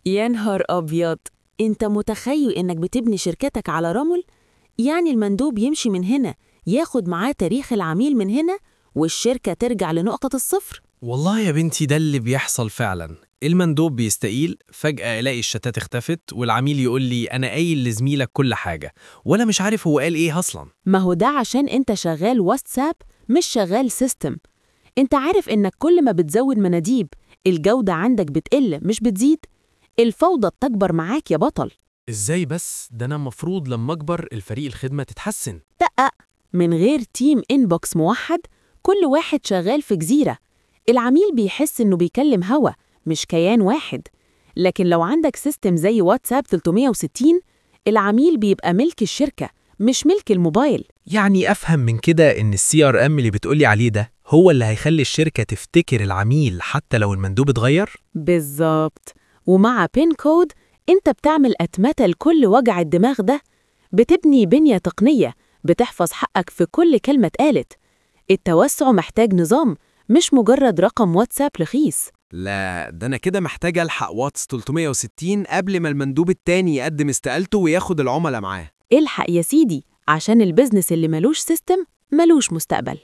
يا نهار أبيض أنت متخيل إنك بتبني شركتك على رمل؟ يعني المندوب يمشي من هنا ياخد معاه تاريخ العميل من هنا والشركة ترجع لنقطة الصفر والله يا بنتي ده اللي بيحصل فعلا المندوب بيستقيل فجأة الاقي الشتات اختفت والعميل يقول لي أنا قايل لزميلك كل حاجة ولا مش عارف هو قال إيه أصلا ما هو ده عشان أنت شغال واتساب مش شغال سيستم أنت عارف إنك كل ما بتزود مناديب الجودة عندك بتقل مش بتزيد الفوضى بتكبر معاك يا بطل إزاي بس ده أنا المفروض لما أكبر الفريق الخدمة تتحسن دقق من غير تيم انبوكس موحد كل واحد شغال في جزيرة العميل بيحس إنه بيكلم هوا مش كيان واحد لكن لو عندك سيستم زي واتساب 360 العميل بيبقى ملك الشركة مش ملك الموبايل يعني أفهم من كده إن السي ار ام اللي بتقولي عليه ده هو اللي هيخلي الشركة تفتكر العميل حتى لو المندوب اتغير؟ بالظبط ومع بين كود انت بتعمل أتمتة لكل وجع الدماغ ده بتبني بنية تقنية بتحفظ حقك في كل كلمة اتقالت التوسع محتاج نظام مش مجرد رقم واتساب رخيص لا ده أنا كده محتاج ألحق واتس 360 قبل ما المندوب التاني يقدم استقالته وياخد العملاء معاه الحق يا سيدي عشان البزنس اللي ملوش سيستم ملوش مستقبل